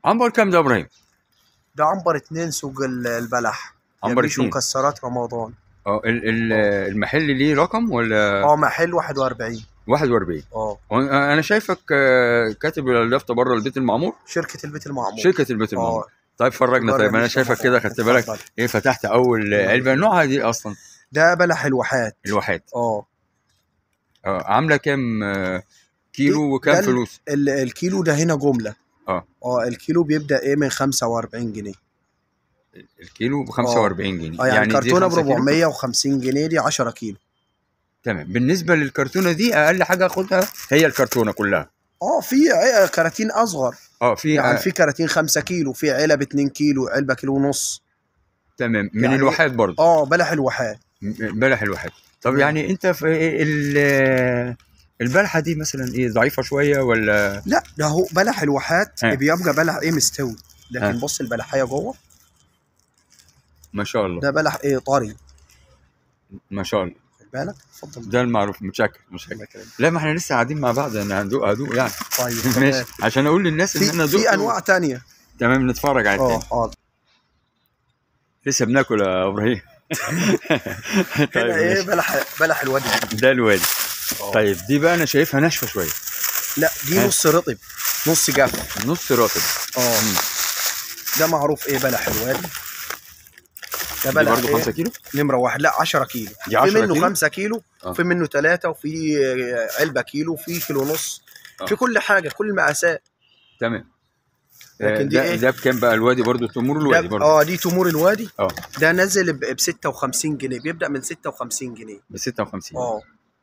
عنبر كام ده يا ابراهيم ده عنبر اتنين سوق ال- البلح عنبر يميش اتنين. مكسرات رمضان اه ال- ال- المحل ليه رقم ولا اه محل 41 41 اه انا شايفك آه، كاتب اليافطه بره البيت المعمور شركه البيت المعمور شركه البيت المعمور اه طيب فرجنا بره طيب انا البيت شايفك المعمور. كده خدت بالك اتفضل. ايه فتحت اول علبه نوعها دي اصلا ده بلح الواحات الواحات اه آه، عامله كام آه، كيلو ده وكام ال- فلوس ال- الكيلو ده هنا جمله اه اه الكيلو بيبدا ايه من 45 جنيه الكيلو ب 45 جنيه اه يعني, دي كرتونه ب 5 كيلو؟ 450 جنيه دي 10 كيلو تمام بالنسبه للكرتونه دي اقل حاجه اخدها هي الكرتونه كلها اه في ع- كراتين اصغر اه في يعني آه، في كراتين 5 كيلو في علب 2 كيلو علبه كيلو ونص تمام من يعني- الواحات برضه اه بلح الواحات م- بلح الواحات طب تمام. يعني انت في ال- البلحه دي مثلا ايه ضعيفه شويه ولا لا ده هو بلح الواحات ها. بيبقى بلح ايه مستوي لكن ها. بص البلحيه جوه ما شاء الله ده بلح ايه طري ما شاء الله خد بالك اتفضل ده المعروف متشكر متشكر الله يكرمك. لا ما احنا لسه قاعدين مع بعض انا هدوق هدوق يعني طيب ماشي تمام. عشان اقول للناس ان في, انا دقت في انواع تانية تمام نتفرج على اه التاني حاضر لسه بناكل يا ابراهيم هنا طيب ايه ماشي. بلح بلح الوادي ده الوادي آه. طيب دي بقى انا شايفها ناشفه شويه لا دي ها. نص رطب نص جاف نص راتب اه مم. ده معروف ايه بلح الوادي ده دي بلح برضه إيه؟ 5 كيلو نمرة واحد لا 10 كيلو دي في 10 منه كيلو؟ 5 كيلو آه. في منه 3 وفي آه، علبة كيلو وفي كيلو ونص آه. في كل حاجة كل المقاسات تمام لكن آه، دي ده, إيه؟ ده بكام بقى الوادي برضه تمور ده الوادي ب- برضه اه دي تمور الوادي اه ده نازل ب 56 جنيه بيبدأ من 56 جنيه ب 56 اه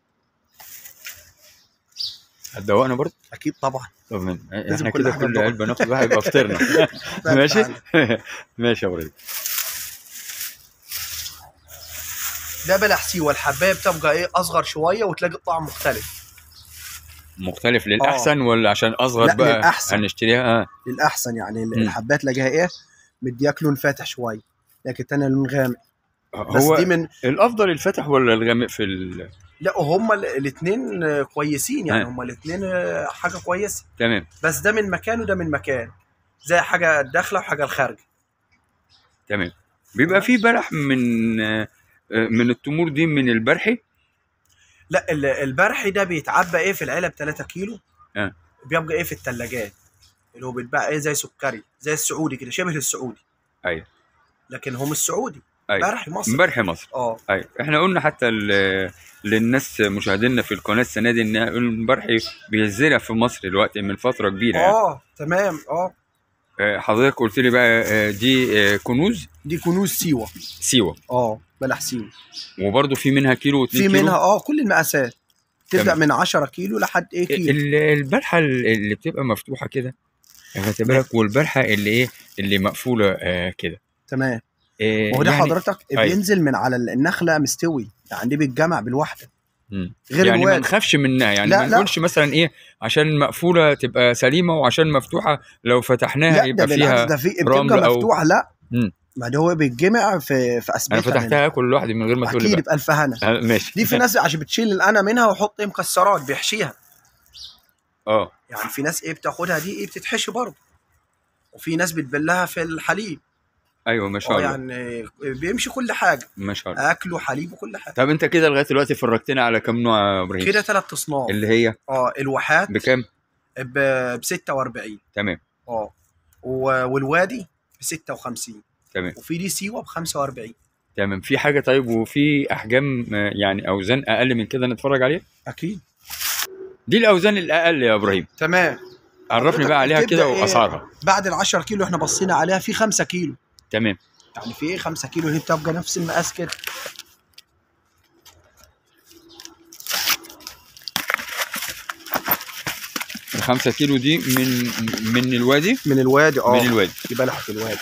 هتدوقنا برضه اكيد طبعا طب من لازم احنا كل كده حاجة كل ندوقها. علبه ناخد واحد يبقى فطرنا لا، ماشي تعالى. ماشي يا ابراهيم ده بلح سيوة الحباية بتبقى ايه اصغر شوية وتلاقي الطعم مختلف مختلف للاحسن ولا عشان اصغر لا، بقى للأحسن. هنشتريها اه للاحسن يعني مم. الحبات تلاقيها ايه مدياك لون فاتح شوية لكن التانية لون غامق بس هو دي من الافضل الفتح ولا الغامق في ال... لا هما الاثنين كويسين يعني ها. هما الاثنين حاجه كويسه تمام بس ده من مكان وده من مكان زي حاجه الداخله وحاجه الخارجه تمام بيبقى في بلح من آه، من التمور دي من البرحي لا ال- البرحي ده بيتعبى ايه في العلب 3 كيلو اه. بيبقى ايه في الثلاجات اللي هو بيتباع ايه زي سكري زي السعودي كده شبه السعودي ايوه لكن هم السعودي ايوه برحي مصر برحي مصر اه ايوه احنا قلنا حتى ل- للناس مشاهدينا في القناه السنه دي ان البرحي بيزرع في مصر دلوقتي من فتره كبيره يعني. اه تمام اه آه، حضرتك قلت لي بقى آه، دي آه، كنوز دي كنوز سيوه سيوه اه بلح سيوه وبرضه في منها كيلو و2 في كيلو منها اه كل المقاسات تبدا تمام. من 10 كيلو لحد ايه كيلو ال- البلحه اللي بتبقى مفتوحه كده خدت بالك والبلحه اللي ايه اللي مقفوله آه كده تمام آه وهو ده يعني حضرتك أيوة. بينزل من على النخله مستوي يعني دي بيتجمع بالواحده مم. غير يعني ما الواد نخافش منها يعني لا، ما لا. نقولش مثلا ايه عشان مقفوله تبقى سليمه وعشان مفتوحه لو فتحناها لا ده يبقى بالعكس فيها ده في رمل بتبقى أو- مفتوحه لا مم. ما ده هو بيتجمع في في انا اسبيكه فتحتها اكل لوحدي من غير ما تقول لي اكيد بقى بألف هنا آه، ماشي دي في ناس عشان بتشيل الانا منها ويحط ايه مكسرات بيحشيها اه يعني في ناس ايه بتاخدها دي ايه بتتحشي برضه وفي ناس بتبلها في الحليب ايوه ما شاء اه الله يعني بيمشي كل حاجه ما شاء الله اكل وحليب وكل حاجه طب انت كده لغايه دلوقتي فرجتنا على كم نوع يا ابراهيم كده ثلاث اصناف اللي هي اه الواحات بكام ب 46 تمام اه و- والوادي ب 56 تمام وفي دي سيوه ب 45 تمام في حاجه طيب وفي احجام آه، يعني اوزان اقل من كده نتفرج عليها اكيد دي الاوزان الاقل يا ابراهيم تمام عرفني بقى عليها تبدأ كده إيه؟ واسعارها بعد ال 10 كيلو احنا بصينا عليها في 5 كيلو تمام يعني في ايه 5 كيلو هي بتبقى نفس المقاس كده الخمسة كيلو دي من من الوادي من الوادي اه من الوادي في بلحة الوادي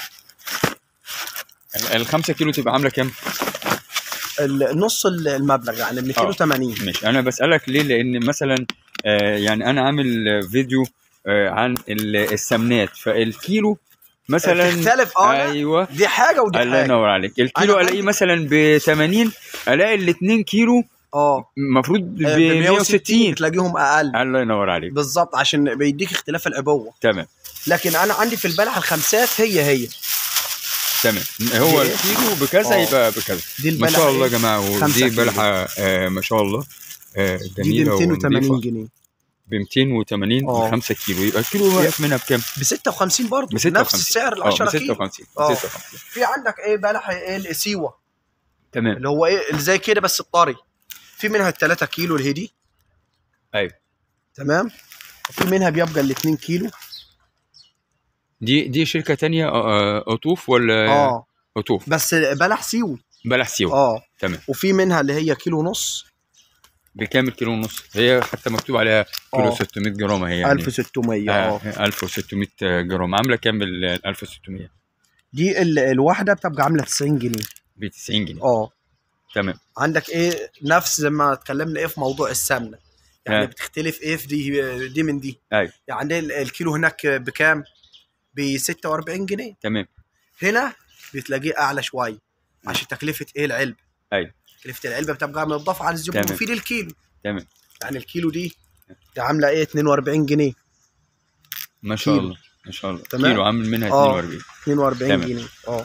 ال- الخمسة كيلو تبقى عاملة كام؟ ال- نص ال- المبلغ يعني من كيلو آه. 80 ماشي أنا بسألك ليه؟ لأن مثلا آه يعني أنا عامل فيديو آه عن ال- السمنات فالكيلو مثلا تختلف اه لا، أيوه دي حاجه ودي الله حاجه ينور عليك الكيلو أنا الاقيه عندي- مثلا ب 80 الاقي ال 2 كيلو اه المفروض ب ب 160 تلاقيهم اقل الله ينور عليك بالظبط عشان بيديك اختلاف العبوه تمام لكن انا عندي في البلح الخمسات هي هي تمام هو دي إيه؟ الكيلو بكذا آه. يبقى بكذا دي ما البلح شاء الله يا إيه؟ جماعه خمسة ودي كيلو. بلحه آه ما شاء الله آه دي ب جميله 280 ونظيفه جنيه ب 280 آه. 5 كيلو يبقى الكيلو واقف منها بكام؟ ب 56 برضه ب 56 نفس السعر ال اه 10 ب كيلو 56 آه. 56 في عندك ايه بلح ايه السيوه تمام اللي هو ايه اللي زي كده بس الطري في منها ال 3 كيلو الهدي ايوه تمام وفي منها بيبقى ال 2 كيلو دي دي شركه تانية آه، آه، قطوف ولا اه قطوف بس بلح سيوي بلح سيوه اه تمام وفي منها اللي هي كيلو ونص بكام الكيلو ونص هي حتى مكتوب عليها كيلو آه. 600 جرام هي يعني 1600 اه آه 1600 جرام عامله كام ال 1600 دي ال- الواحده بتبقى عامله 90 جنيه ب 90 جنيه اه تمام عندك ايه نفس زي ما اتكلمنا ايه في موضوع السمنه يعني آه. بتختلف ايه في دي دي من دي ايوه يعني ال- الكيلو هناك بكام ب 46 جنيه تمام هنا بتلاقيه اعلى شويه عشان تكلفه ايه العلبه ايوه تكلفه العلبه بتبقى متضافه على الزبون تمام. وفي للكيلو تمام يعني الكيلو دي ده عامله ايه 42 جنيه ما شاء كيلو. الله ما شاء الله تمام. كيلو عامل منها آه. 42 42 تمام. جنيه اه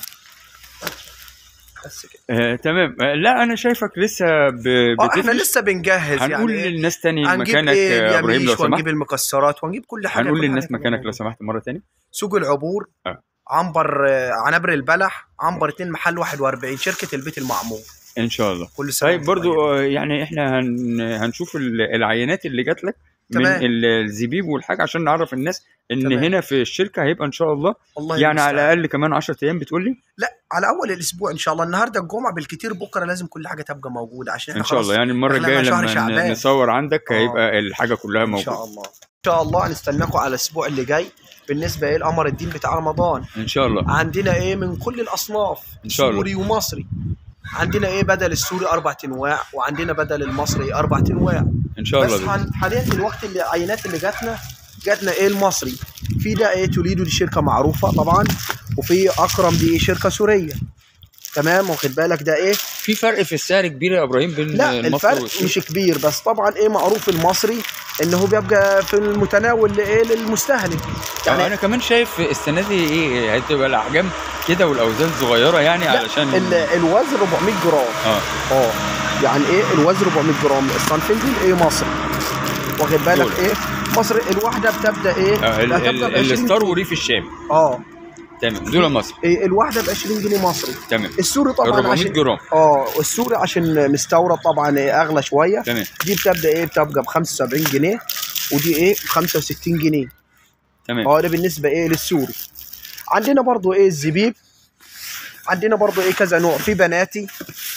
بس كده آه، تمام آه، لا انا شايفك لسه ب... اه احنا بتفرش. لسه بنجهز هنقول يعني إيه؟ للناس تاني هنجيب مكانك ايه يا ابراهيم لو اليميش سمحت وهنجيب المكسرات وهنجيب كل حاجه هنقول كل للناس حاجة مكانك كده. لو سمحت مره تاني سوق العبور آه. عنبر آه، عنبر البلح عنبر 2 محل 41 شركه البيت المعمور ان شاء الله كل سنه طيب وأنتم برضو طيبين. آه، يعني احنا هن... هنشوف ال- العينات اللي جات لك من تمام. ال- الزبيب والحاجه عشان نعرف الناس ان تمام. هنا في الشركه هيبقى ان شاء الله الله يعني على المستعان. الاقل كمان 10 ايام بتقول لي لا على اول الاسبوع ان شاء الله النهارده الجمعه بالكتير بكره لازم كل حاجه تبقى موجوده عشان احنا ان شاء خلاص الله يعني المره إحنا الجايه مع شهر لما شعبان. ن- نصور عندك آه. هيبقى الحاجه كلها ان شاء موجوده الله ان شاء الله هنستناكم على الاسبوع اللي جاي بالنسبه ايه القمر الدين بتاع رمضان ان شاء الله عندنا ايه من كل الاصناف إن شاء الله. سوري ومصري عندنا ايه بدل السوري اربع انواع وعندنا بدل المصري اربع انواع ان شاء بس الله بإذن هن- حاليا في الوقت اللي العينات اللي جاتنا جاتنا ايه المصري في ده ايه توليدو دي شركه معروفه طبعا وفي اكرم دي ايه شركه سوريه تمام واخد بالك ده ايه في فرق في السعر كبير يا ابراهيم بين لا المصري الفرق والسوري؟ مش كبير بس طبعا ايه معروف المصري انه بيبقى في المتناول لايه للمستهلك يعني يعني انا كمان شايف السنه دي ايه هتبقى الاحجام كده والاوزان صغيره يعني لا، علشان ال- الوزن 400 جرام اه اه يعني ايه الوزن 400 جرام الصنفين دول ايه مصري واخد بالك دول. ايه مصر الواحده بتبدا ايه آه، ال- بتبدا ال- ب 20 الستار وريف الشام اه تمام دول مصر إيه الواحده ب 20 جنيه مصري تمام السوري طبعا 400 عشان جرام اه السوري عشان مستورد طبعا إيه اغلى شويه تمام دي بتبدا ايه بتبقى ب 75 جنيه ودي ايه ب 65 جنيه تمام اه ده بالنسبه ايه للسوري عندنا برضو ايه الزبيب عندنا برضو ايه كذا نوع في بناتي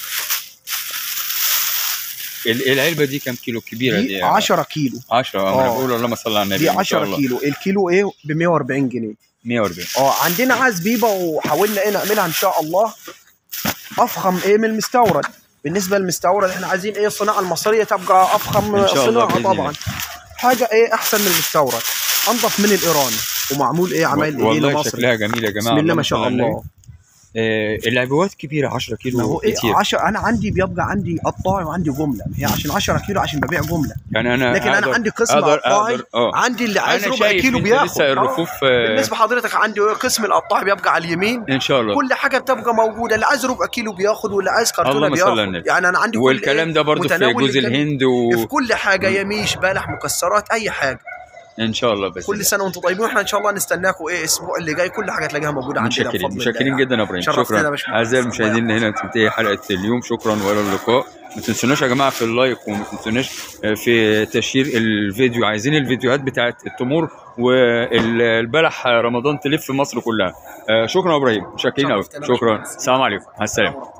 ال- العلبه دي كام كيلو كبيره دي دي 10 كيلو 10 اه ما انا آه. بقول اللهم صل على النبي دي ما شاء 10 الله. كيلو الكيلو ايه ب 140 جنيه 140 اه عندنا عزبيبه وحاولنا ايه نعملها ان شاء الله افخم ايه من المستورد بالنسبه للمستورد احنا عايزين ايه الصناعه المصريه تبقى افخم إن شاء الله صناعه بإذن طبعا الله. حاجه ايه احسن من المستورد انضف من الايراني ومعمول ايه عمايل ايدينا والله مصري شكلها جميل يا جماعه بسم الله اللهم ما صل شاء على النبي. الله آه العبوات كبيره 10 ما كيلو هو ايه كتير 10 انا عندي بيبقى عندي قطاعي وعندي جمله هي عشان 10 كيلو عشان ببيع جمله يعني انا لكن انا أقدر- عندي قسم أقدر قطاعي أقدر اه عندي اللي عايز انا ربع شايف كيلو انت بياخد لسه آه. الرفوف آه بالنسبه حضرتك عندي قسم القطاعي بيبقى على اليمين ان شاء الله كل حاجه بتبقى موجوده اللي عايز ربع كيلو بياخد واللي عايز كرتونه اللهم صل على بياخد النبي. يعني انا عندي كل والكلام إيه؟ ده برضو في متناول جوز الجميع. الهند في وان كل حاجه يميش بلح مكسرات اي حاجه شاء الله بس كل سنه وانتم طيبين واحنا ان شاء الله نستناكم ايه الاسبوع اللي جاي كل حاجه تلاقيها موجوده عندنا متشكرين بفضل متشكرين الله جدا يا ابراهيم شرفتنا يا شكرا باشمهندس. اعزائي المشاهدين هنا تنتهي حلقه اليوم شكرا والى اللقاء ما تنسوناش يا جماعه في اللايك وما تنسوناش آه، في تشير الفيديو عايزين الفيديوهات بتاعت التمور والبلح رمضان تلف مصر كلها آه، شكرا يا ابراهيم متشكرين قوي شرفتنا يا شكرا باشمهندس. السلام عليكم مع السلامه الله